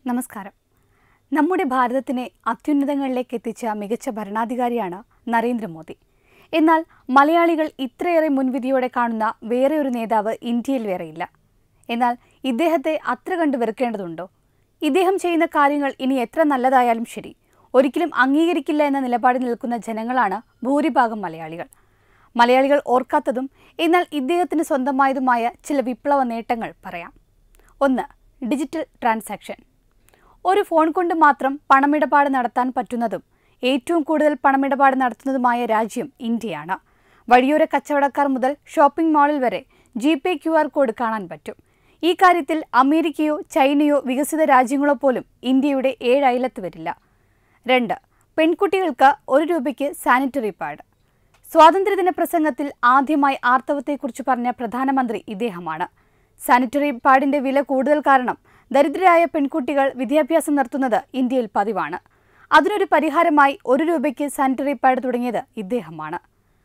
നമസ്കാരം നമ്മുടെ ഭാരതത്തിനെ അത്യുന്നതങ്ങളിലേക്ക് എത്തിച്ച മികച്ച ഭരണാധികാരിയാണ് നരേന്ദ്രമോദി എന്നാൽ മലയാളികൾ ഇത്രയേറെ മുൻവിധിയോടെ കാണുന്ന വേറെ ഒരു നേതാവ് ഇന്ത്യയിൽ വേറെയില്ല എന്നാൽ ഇദ്ദേഹത്തെ അത്ര കണ്ട് വെറുക്കേണ്ടതുണ്ടോ ഇദ്ദേഹം ചെയ്യുന്ന കാര്യങ്ങൾ ഇനി എത്ര നല്ലതായാലും ശരി ഒരിക്കലും അംഗീകരിക്കില്ല എന്ന നിലപാടിൽ നിൽക്കുന്ന ജനങ്ങളാണ് ഭൂരിഭാഗം മലയാളികൾ മലയാളികൾ ഓർക്കാത്തതും എന്നാൽ ഇദ്ദേഹത്തിന് സ്വന്തമായതുമായ ചില വിപ്ലവ നേട്ടങ്ങൾ പറയാം ഒന്ന് ഡിജിറ്റൽ ട്രാൻസാക്ഷൻ ഒരു ഫോൺ കൊണ്ട് മാത്രം പണമിടപാട് നടത്താൻ പറ്റുന്നതും ഏറ്റവും കൂടുതൽ പണമിടപാട് നടത്തുന്നതുമായ രാജ്യം ഇന്ത്യയാണ് വഴിയോര കച്ചവടക്കാർ മുതൽ ഷോപ്പിംഗ് മാളിൽ വരെ G Pay Q R code കാണാൻ പറ്റും ഈ കാര്യത്തിൽ അമേരിക്കയോ ചൈനയോ വികസിത രാജ്യങ്ങളോ പോലും ഇന്ത്യയുടെ ഏഴ് അയലത്ത് വരില്ല രണ്ട് പെൺകുട്ടികൾക്ക് ഒരു രൂപയ്ക്ക് സാനിറ്ററി പാഡ് സ്വാതന്ത്ര്യദിന പ്രസംഗത്തിൽ ആദ്യമായി ആർത്തവത്തെക്കുറിച്ച് പറഞ്ഞ പ്രധാനമന്ത്രി ഇദ്ദേഹമാണ് സാനിറ്ററി പാഡിന്റെ വില കൂടുതൽ കാരണം ദരിദ്രരായ പെൺകുട്ടികൾ വിദ്യാഭ്യാസം നടത്തുന്നത് ഇന്ത്യയിൽ പതിവാണ് അതിനൊരു പരിഹാരമായി ഒരു രൂപയ്ക്ക് സാനിറ്ററി പാഡ് തുടങ്ങിയത് ഇദ്ദേഹമാണ്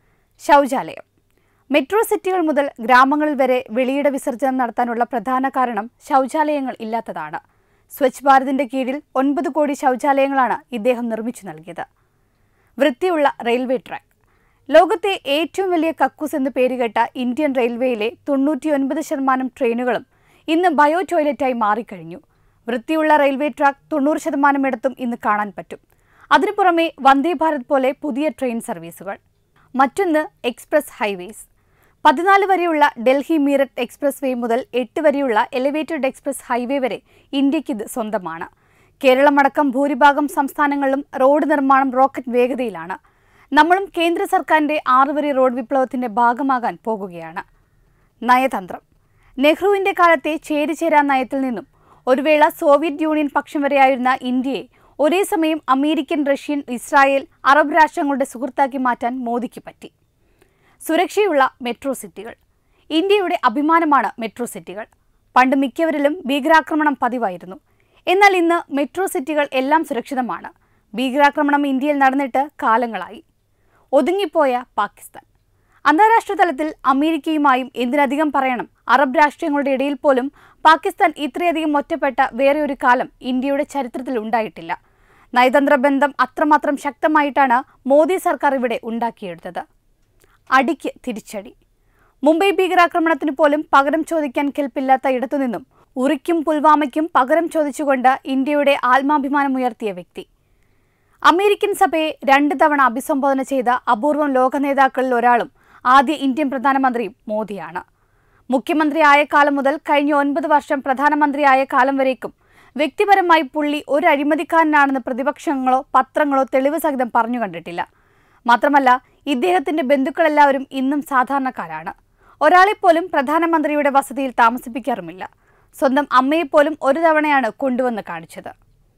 ശൗചാലയം മെട്രോ സിറ്റികൾ മുതൽ ഗ്രാമങ്ങളിൽ വരെ വെളിയിട വിസർജനം നടത്താനുള്ള പ്രധാന കാരണം ശൗചാലയങ്ങൾ ഇല്ലാത്തതാണ് സ്വച്ഛ് ഭാരതിന്റെ കീഴിൽ ഒൻപത് കോടി ശൗചാലയങ്ങളാണ് ഇദ്ദേഹം നിർമ്മിച്ചു നൽകിയത് വൃത്തിയുള്ള റെയിൽവേ ട്രാക്ക് ലോകത്തെ ഏറ്റവും വലിയ കക്കൂസ് എന്ന് പേരുകേട്ട ഇന്ത്യൻ റെയിൽവേയിലെ തൊണ്ണൂറ്റിയൊൻപത് ശതമാനം ട്രെയിനുകളും ഇന്ന് ബയോ ടോയ്ലറ്റായി മാറിക്കഴിഞ്ഞു വൃത്തിയുള്ള റെയിൽവേ ട്രാക്ക് തൊണ്ണൂറ് ശതമാനം ഇടത്തും ഇന്ന് കാണാൻ പറ്റും അതിനു പുറമെ വന്ദേ ഭാരത് പോലെ പുതിയ ട്രെയിൻ സർവീസുകൾ മറ്റൊന്ന് എക്സ്പ്രസ് ഹൈവേസ് പതിനാല് വരെയുള്ള ഡൽഹി മീററ്റ് എക്സ്പ്രസ് വേ മുതൽ എട്ട് വരെയുള്ള എലിവേറ്റഡ് എക്സ്പ്രസ് ഹൈവേ വരെ ഇന്ത്യക്ക് ഇത് സ്വന്തമാണ് കേരളമടക്കം ഭൂരിഭാഗം സംസ്ഥാനങ്ങളിലും റോഡ് നിർമ്മാണം റോക്കറ്റ് വേഗതയിലാണ് നമ്മളും കേന്ദ്ര സർക്കാരിന്റെ ആറുവരി റോഡ് വിപ്ലവത്തിന്റെ ഭാഗമാകാൻ പോകുകയാണ് നയതന്ത്രം നെഹ്റുവിന്റെ കാലത്തെ ചേരിചേരാ നയത്തിൽ നിന്നും ഒരു വേള സോവിയറ്റ് യൂണിയൻ പക്ഷം വരെയായിരുന്ന ഇന്ത്യയെ ഒരേ സമയം അമേരിക്കൻ റഷ്യൻ ഇസ്രായേൽ അറബ് രാഷ്ട്രങ്ങളുടെ സുഹൃത്താക്കി മാറ്റാൻ മോദിക്ക് പറ്റി സുരക്ഷയുള്ള മെട്രോ സിറ്റികൾ ഇന്ത്യയുടെ അഭിമാനമാണ് മെട്രോ സിറ്റികൾ പണ്ട് മിക്കവരിലും ഭീകരാക്രമണം പതിവായിരുന്നു എന്നാൽ ഇന്ന് മെട്രോ സിറ്റികൾ എല്ലാം സുരക്ഷിതമാണ് ഭീകരാക്രമണം ഇന്ത്യയിൽ നടന്നിട്ട് കാലങ്ങളായി ഒതുങ്ങിപ്പോയ പാകിസ്ഥാൻ അന്താരാഷ്ട്ര തലത്തിൽ അമേരിക്കയുമായും എന്തിനധികം പറയണം അറബ് രാഷ്ട്രങ്ങളുടെ ഇടയിൽ പോലും പാകിസ്ഥാൻ ഇത്രയധികം ഒറ്റപ്പെട്ട വേറെ ഒരു കാലം ഇന്ത്യയുടെ ചരിത്രത്തിൽ ഉണ്ടായിട്ടില്ല നയതന്ത്ര ബന്ധം അത്രമാത്രം ശക്തമായിട്ടാണ് മോദി സർക്കാർ ഇവിടെ ഉണ്ടാക്കിയെടുത്തത് അടിക്ക് തിരിച്ചടി മുംബൈ ഭീകരാക്രമണത്തിന് പോലും പകരം ചോദിക്കാൻ കെൽപ്പില്ലാത്ത ഇടത്തുനിന്നും ഉറിക്കും പുൽവാമയ്ക്കും പകരം ചോദിച്ചുകൊണ്ട് ഇന്ത്യയുടെ ആത്മാഭിമാനമുയർത്തിയ വ്യക്തി അമേരിക്കൻ സഭയെ രണ്ട് തവണ അഭിസംബോധന ചെയ്ത അപൂർവം ലോക നേതാക്കളിൽ ഒരാളും ആദ്യ ഇന്ത്യൻ പ്രധാനമന്ത്രിയും മോദിയാണ് മുഖ്യമന്ത്രിയായ കാലം മുതൽ കഴിഞ്ഞ ഒൻപത് വർഷം പ്രധാനമന്ത്രിയായ കാലം വരേക്കും വ്യക്തിപരമായി പുള്ളി ഒരു അഴിമതിക്കാരനാണെന്ന് പ്രതിപക്ഷങ്ങളോ പത്രങ്ങളോ തെളിവ് സഹിതം പറഞ്ഞു കണ്ടിട്ടില്ല മാത്രമല്ല ഇദ്ദേഹത്തിന്റെ ബന്ധുക്കളെല്ലാവരും ഇന്നും സാധാരണക്കാരാണ് ഒരാളെപ്പോലും പ്രധാനമന്ത്രിയുടെ വസതിയിൽ താമസിപ്പിക്കാറുമില്ല സ്വന്തം അമ്മയെപ്പോലും ഒരു തവണയാണ് കൊണ്ടുവന്ന് കാണിച്ചത്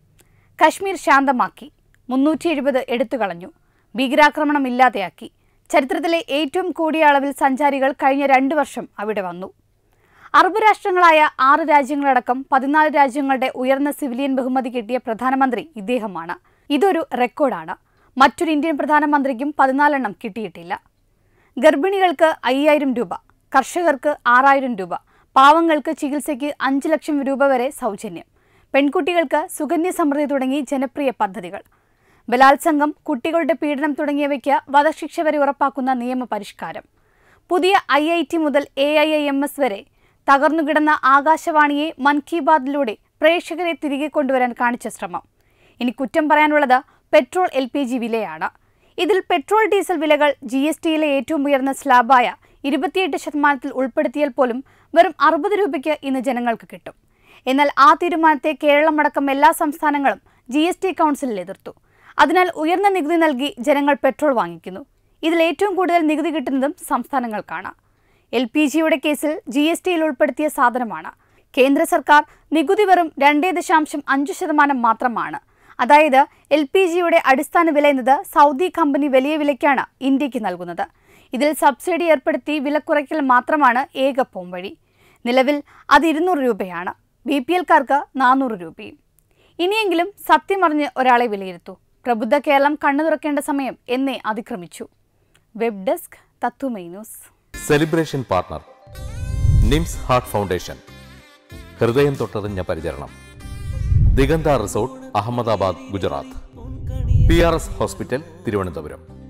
കശ്മീർ ശാന്തമാക്കി മുന്നൂറ്റി എഴുപത് എടുത്തുകളഞ്ഞു ഭീകരാക്രമണം ഇല്ലാതെയാക്കി ചരിത്രത്തിലെ ഏറ്റവും കൂടിയ അളവിൽ സഞ്ചാരികൾ കഴിഞ്ഞ രണ്ടു വർഷം അവിടെ വന്നു അറബ് രാഷ്ട്രങ്ങളായ ആറ് രാജ്യങ്ങളടക്കം പതിനാല് രാജ്യങ്ങളുടെ ഉയർന്ന സിവിലിയൻ ബഹുമതി കിട്ടിയ പ്രധാനമന്ത്രി ഇദ്ദേഹമാണ് ഇതൊരു റെക്കോർഡാണ് മറ്റൊരു ഇന്ത്യൻ പ്രധാനമന്ത്രിക്കും പതിനാലെണ്ണം കിട്ടിയിട്ടില്ല ഗർഭിണികൾക്ക് അയ്യായിരം രൂപ കർഷകർക്ക് ആറായിരം രൂപ പാവങ്ങൾക്ക് ചികിത്സയ്ക്ക് അഞ്ച് ലക്ഷം രൂപ വരെ സൗജന്യം പെൺകുട്ടികൾക്ക് സുകന്യ സമൃദ്ധി തുടങ്ങി ജനപ്രിയ പദ്ധതികൾ ബലാത്സംഗം കുട്ടികളുടെ പീഡനം തുടങ്ങിയവയ്ക്ക് വധശിക്ഷ വരെ ഉറപ്പാക്കുന്ന നിയമ പരിഷ്കാരം പുതിയ ഐ ഐ ടി മുതൽ A I I M S വരെ തകർന്നുകിടന്ന ആകാശവാണിയെ മൻ കി ബാത്തിലൂടെ പ്രേക്ഷകരെ തിരികെ കൊണ്ടുവരാൻ കാണിച്ച ശ്രമം ഇനി കുറ്റം പറയാനുള്ളത് പെട്രോൾ എൽ പി ജി വിലയാണ് ഇതിൽ പെട്രോൾ ഡീസൽ വിലകൾ ജി എസ് ടിയിലെ ഏറ്റവും ഉയർന്ന സ്ലാബായ ഇരുപത്തിയെട്ട് ശതമാനത്തിൽ ഉൾപ്പെടുത്തിയാൽ പോലും വെറും അറുപത് രൂപയ്ക്ക് ഇന്ന് ജനങ്ങൾക്ക് കിട്ടും എന്നാൽ ആ തീരുമാനത്തെ കേരളമടക്കം എല്ലാ സംസ്ഥാനങ്ങളും ജി എസ് ടി കൗൺസിലിൽ എതിർത്തു അതിനാൽ ഉയർന്ന നികുതി നൽകി ജനങ്ങൾ പെട്രോൾ വാങ്ങിക്കുന്നു ഇതിൽ ഏറ്റവും കൂടുതൽ നികുതി കിട്ടുന്നതും സംസ്ഥാനങ്ങൾക്കാണ് എൽ പി ജിയുടെ കേസിൽ ജി എസ് ടിയിൽ ഉൾപ്പെടുത്തിയ സാധനമാണ് കേന്ദ്ര സർക്കാർ നികുതി വെറും രണ്ടേ ദശാംശം അഞ്ച് ശതമാനം മാത്രമാണ് അതായത് എൽ പി ജിയുടെ അടിസ്ഥാന വില എന്നത് സൗദി കമ്പനി വലിയ വിലയ്ക്കാണ് ഇന്ത്യക്ക് നൽകുന്നത് ഇതിൽ സബ്സിഡി ഏർപ്പെടുത്തി വില കുറയ്ക്കൽ മാത്രമാണ് ഏക പോംവഴി നിലവിൽ അത് ഇരുന്നൂറ് രൂപയാണ് ബി പി എൽക്കാർക്ക് നാനൂറ് രൂപയും ഇനിയെങ്കിലും സത്യമറിഞ്ഞ് ഒരാളെ വിലയിരുത്തൂ പ്രബുദ്ധ കേരളം കണ്ണു തുറക്കേണ്ട സമയം എന്നേ അതിക്രമിച്ചു web desk Tatwamayi news celebration partner NIMS heart foundation ഹൃദയം തൊട്ടറിഞ്ഞ പരിചരണം Diganta resort Ahmedabad Gujarat P R S hospital Thiruvananthapuram